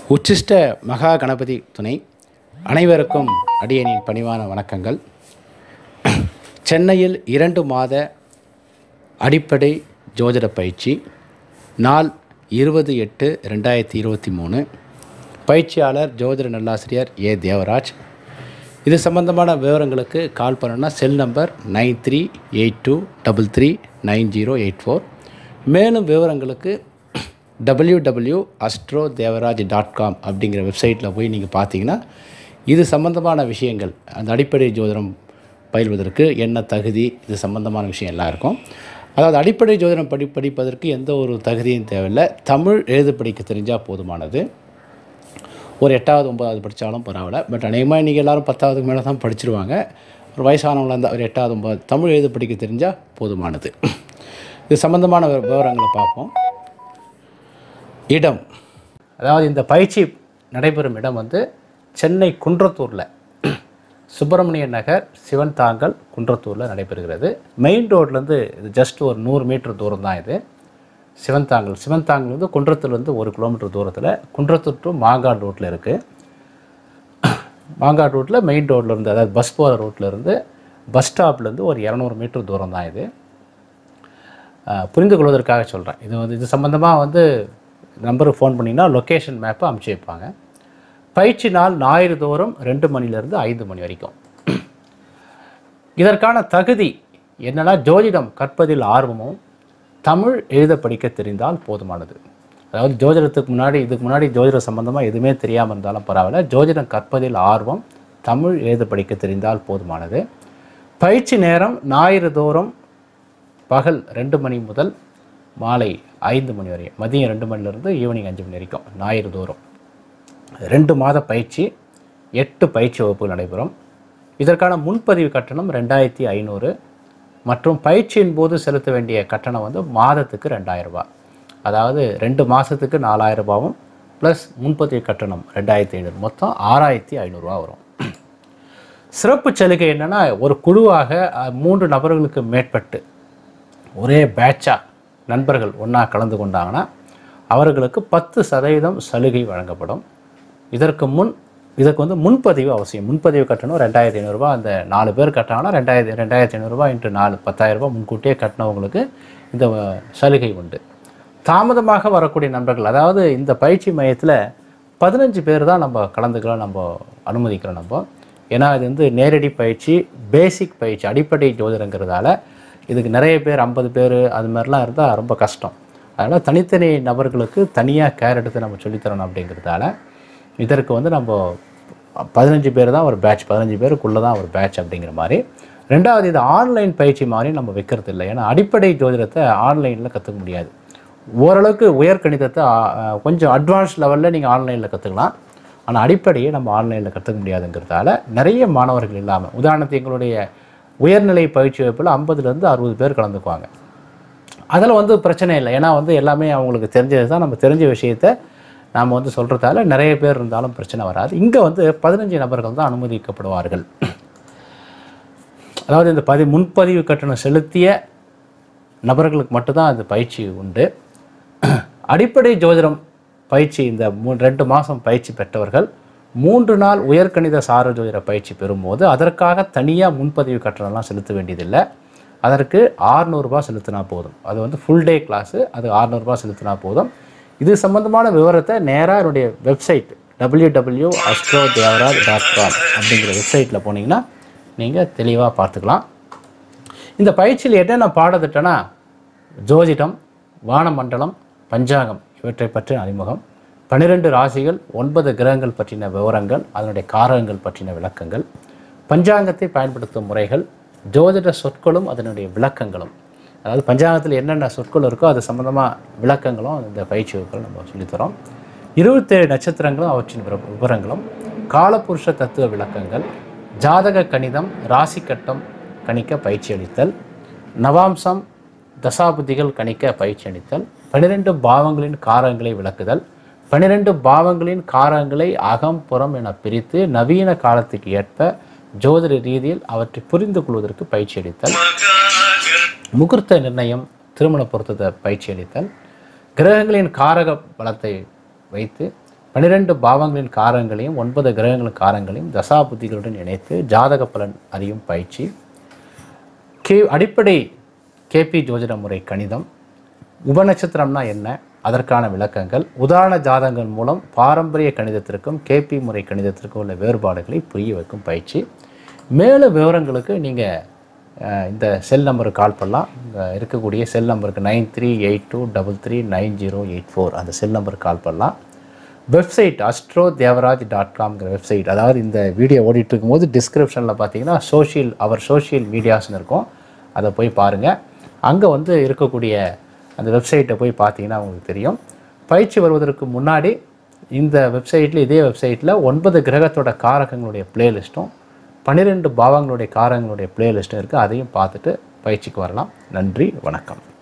உச்சிஷ்ட மகா கணபதி துணை அனைவருக்கும் அடியனின் பணிவான வணக்கங்கள் சென்னையில் இரண்டு மாத அடிப்படை ஜோதிட பயிற்சி நாள் இருபது எட்டு ரெண்டாயிரத்தி இருபத்தி மூணு பயிற்சியாளர் ஜோதிட நல்லாசிரியர் ஏ தேவராஜ் இது சம்பந்தமான விவரங்களுக்கு கால் பண்ணணும்னா cell number nine three eight two double three nine zero eight four மேலும் விவரங்களுக்கு W W astro Devaraj dot com அப்படிங்கிற வெப்சைட்டில் போய் நீங்கள் பார்த்தீங்கன்னா இது சம்பந்தமான விஷயங்கள் அந்த அடிப்படை ஜோதிடம் பயில்வதற்கு என்ன தகுதி இது சம்பந்தமான விஷயம் எல்லாம் இருக்கும் அதாவது அடிப்படை ஜோதிடம் படி படிப்பதற்கு எந்த ஒரு தகுதியும் தேவையில்லை தமிழ் எழுத படிக்க தெரிஞ்சால் போதுமானது ஒரு எட்டாவது ஒன்பதாவது படித்தாலும் பரவாயில்ல பட் அநேகமாக இன்றைக்கி எல்லோரும் பத்தாவதுக்கு மேலே தான் படிச்சிருவாங்க ஒரு வயசானவங்களாக இருந்தால் ஒரு எட்டாவது ஒன்பது தமிழ் எழுத படிக்க தெரிஞ்சால் போதுமானது இது சம்மந்தமான விவ- விவரங்களை பார்ப்போம் இடம் அதாவது இந்த பயிற்சி நடைபெறும் இடம் வந்து சென்னை குன்றத்தூரில் சுப்பிரமணிய நகர் சிவன் தாங்கல் குன்றத்தூரில் நடைபெறுகிறது மெயின் ரோட்லேருந்து இது ஜஸ்ட் ஒரு நூறு மீட்டர் தூரம் தான் இது சிவன்தாங்கல் சிவன்தாங்கல் வந்து குன்றத்தூர்லேருந்து ஒரு கிலோமீட்டர் தூரத்தில் குன்றத்தூர் டு மாங்காடு ரோட்டில் இருக்குது மாங்காடு ரோட்டில் மெயின் ரோட்லேருந்து அதாவது பஸ் போகிற ரோட்லேருந்து பஸ் ஸ்டாப்லேருந்து ஒரு இரநூறு மீட்டர் தூரம் தான் இது அஹ், புரிந்து கொள்வதற்காக சொல்கிறேன் இது வந்து இது சம்மந்தமாக வந்து நம்பருக்கு ஃபோன் பண்ணிங்கன்னா லொக்கேஷன் மேப்பை அமுச்சு வைப்பாங்க பயிற்சி நாள் ஞாயிறு தோறும் ரெண்டு மணிலேருந்து ஐந்து மணி வரைக்கும் இதற்கான தகுதி என்னன்னா ஜோதிடம் கற்பதில் ஆர்வமும் தமிழ் எழுத படிக்க தெரிந்தால் போதுமானது அதாவது ஜோதிடத்துக்கு முன்னாடி இதுக்கு முன்னாடி ஜோதிடம் சம்பந்தமாக எதுவுமே தெரியாமல் இருந்தாலும் பரவாயில்ல ஜோதிடம் கற்பதில் ஆர்வம் தமிழ் எழுத படிக்க தெரிந்தால் போதுமானது பயிற்சி நேரம் ஞாயிறு தோறும் பகல் ரெண்டு மணி முதல் மாலை ஐந்து மணி வரை மதியம் ரெண்டு மணிலேருந்து ஈவினிங் அஞ்சு மணி வரைக்கும் ஞாயிறு தோறும் ரெண்டு மாத பயிற்சி எட்டு பயிற்சி வகுப்புகள் நடைபெறும் இதற்கான முன்பதிவு கட்டணம் ரெண்டாயிரத்தி ஐநூறு மற்றும் பயிற்சியின் போது செலுத்த வேண்டிய கட்டணம் வந்து மாதத்துக்கு ரெண்டாயிரம் ரூபாய் அதாவது ரெண்டு மாதத்துக்கு நாலாயிரம் ரூபாவும் ப்ளஸ் முன்பதிவு கட்டணம் ரெண்டாயிரத்தி ஐநூறு மொத்தம் ஆறாயிரத்தி ஐநூறுரூவா வரும் சிறப்பு சலுகை என்னென்னா ஒரு குழுவாக அஹ், மூன்று நபர்களுக்கு மேற்பட்டு ஒரே பேட்சாக நண்பர்கள் ஒன்றா கலந்து கொண்டாங்கன்னா அவர்களுக்கு பத்து சதவீதம் சலுகை வழங்கப்படும் இதற்கு முன் இதற்கு வந்து முன்பதிவு அவசியம் முன்பதிவு கட்டணம் ரெண்டாயிரத்தி ஐநூறுரூவா அந்த நாலு பேர் கட்டினாங்கன்னா ரெண்டாயிரத்தி ரெண்டாயிரத்தி ஐநூறுரூவா இன்ட்டு நாலு பத்தாயிரரூபா முன்கூட்டியே கட்டினவங்களுக்கு இந்த அஹ், சலுகை உண்டு தாமதமாக வரக்கூடிய நண்பர்கள் அதாவது இந்த பயிற்சி மையத்தில் பதினஞ்சு பேர் தான் நம்ம கலந்துக்கலாம் நம்ம அனுமதிக்கிறோம் நம்ம ஏன்னா இது வந்து நேரடி பயிற்சி பேசிக் பயிற்சி அடிப்படை ஜோதிடங்கிறதால இதுக்கு நிறைய பேர் ஐம்பது பேர் அது மாதிரிலாம் இருந்தால் ரொம்ப கஷ்டம் அதனால் தனித்தனி நபர்களுக்கு தனியாக கேர் எடுத்து நம்ம சொல்லித்தரணும் அப்படிங்கிறதால இதற்கு வந்து நம்ம பதினஞ்சு பேர் தான் ஒரு பேட்ச் பதினஞ்சு பேருக்குள்ளே தான் ஒரு பேட்ச் அப்படிங்கிற மாதிரி ரெண்டாவது இது ஆன்லைன் பயிற்சி மாதிரி நம்ம வைக்கிறது இல்லை ஏன்னா அடிப்படை ஜோதிடத்தை ஆன்லைனில் கற்றுக்க முடியாது ஓரளவுக்கு உயர்கணிதத்தை ஆ, ஆ, கொஞ்சம் அட்வான்ஸ் லெவலில் நீங்கள் ஆன்லைனில் கற்றுக்கலாம் ஆனால் அடிப்படையை நம்ம ஆன்லைனில் கற்றுக்க முடியாதுங்கிறதால நிறைய மாணவர்கள் இல்லாமல் உதாரணத்துக்கு எங்களுடைய உயர்நிலை பயிற்சி வகுப்பில் ஐம்பதுலேருந்து அறுபது பேர் கலந்துக்குவாங்க அதில் வந்து பிரச்சனை இல்லை ஏன்னா வந்து எல்லாமே அவங்களுக்கு தெரிஞ்சது தான் நம்ம தெரிஞ்ச விஷயத்த நாம் வந்து சொல்கிறதால நிறைய பேர் இருந்தாலும் பிரச்சனை வராது இங்கே வந்து பதினஞ்சு நபர்கள் தான் அனுமதிக்கப்படுவார்கள் அதாவது இந்த பதி முன்பதிவு கட்டணம் செலுத்திய நபர்களுக்கு மட்டும்தான் அந்த பயிற்சி உண்டு அடிப்படை ஜோதிடம் பயிற்சி இந்த மூ ரெண்டு மாதம் பயிற்சி பெற்றவர்கள் மூன்று நாள் உயர்கணித சார ஜோதிட பயிற்சி பெறும்போது அதற்காக தனியாக முன்பதிவு கட்டணம்லாம் செலுத்த வேண்டியதில்லை அதற்கு 600 ரூபாய் செலுத்தினா போதும் அது வந்து ஃபுல் டே கிளாஸு அது 600 ரூபாய் செலுத்தினா போதும் இது சம்பந்தமான விவரத்தை நேராக என்னுடைய website W W astro Devaraj dot com அப்படிங்கிற வெப்சைட்டில் போனீங்கன்னா நீங்கள் தெளிவாக பார்த்துக்கலாம் இந்த பயிற்சியில் என்னென்ன பாடத்திட்டம்னா ஜோதிடம் வானமண்டலம் பஞ்சாங்கம் இவற்றை பற்றின அறிமுகம் பன்னிரெண்டு ராசிகள் ஒன்பது கிரகங்கள் பற்றின விவரங்கள் அதனுடைய காரகங்கள் பற்றின விளக்கங்கள் பஞ்சாங்கத்தை பயன்படுத்தும் முறைகள் ஜோதிட சொற்களும் அதனுடைய விளக்கங்களும் அதாவது பஞ்சாங்கத்தில் என்னென்ன சொற்கள் இருக்கோ அது சம்மந்தமாக விளக்கங்களும் இந்த பயிற்சி வகுப்புகள் நம்ம சொல்லித்தரோம் இருபத்தேழு நட்சத்திரங்களும் அவற்றின் விவர- விவரங்களும் காலபுருஷ தத்துவ விளக்கங்கள் ஜாதக கணிதம் ராசி கட்டம் கணிக்க பயிற்சி அளித்தல் நவாம்சம் தசாபுத்திகள் கணிக்க பயிற்சி அளித்தல் பன்னிரெண்டு பாவங்களின் காரகங்களை விளக்குதல் பன்னிரெண்டு பாவங்களின் காரகங்களை அகம் புறம் என பிரித்து நவீன காலத்துக்கு ஏற்ப ஜோதிட ரீதியில் அவற்றை புரிந்து கொள்வதற்கு பயிற்சி அளித்தல் முகூர்த்த நிர்ணயம் திருமண பொருத்தத்தை பயிற்சி அளித்தல் கிரகங்களின் காரக பலத்தை வைத்து பன்னிரெண்டு பாவங்களின் காரங்களையும் ஒன்பது கிரகங்களின் காரங்களையும் தசாபுத்திகளுடன் இணைத்து ஜாதக பலன் அறியும் பயிற்சி கே அடிப்படை கேபி ஜோதிட முறை கணிதம் உபநட்சத்திரம்னா என்ன அதற்கான விளக்கங்கள் உதாரண ஜாதகங்கள் மூலம் பாரம்பரிய கணிதத்திற்கும் கேபி முறை கணிதத்திற்கும் உள்ள வேறுபாடுகளை புரிய வைக்கும் பயிற்சி மேலும் விவரங்களுக்கு நீங்கள் இந்த செல் நம்பருக்கு கால் பண்ணலாம் இங்க இருக்கக்கூடிய செல் நம்பருக்கு nine three eight two double three nine zero eight four அந்த செல் நம்பருக்கு கால் பண்ணலாம் வெப்சைட் அஸ்ட்ரோ தேவராஜ் டாட் காம்ங்கிற வெப்சைட் அதாவது இந்த வீடியோ ஓடிட்டு இருக்கும்போது டிஸ்கிரிப்ஷனில் பார்த்தீங்கன்னா சோஷியல் அவர் சோஷியல் மீடியாஸ்னு இருக்கும் அதை போய் பாருங்கள் அங்கே வந்து இருக்கக்கூடிய அந்த வெப்சைட்டை போய் பார்த்தீங்கன்னா உங்களுக்கு தெரியும் பயிற்சி வருவதற்கு முன்னாடி இந்த வெப்சைட்டில் இதே வெப்சைட்டில் ஒன்பது கிரகத்தோட காரகங்களுடைய பிளேலிஸ்ட்டும் பன்னிரெண்டு பாவங்களுடைய காரகங்களுடைய பிளேலிஸ்ட்டும் இருக்குது அதையும் பார்த்துட்டு பயிற்சிக்கு வரலாம் நன்றி வணக்கம்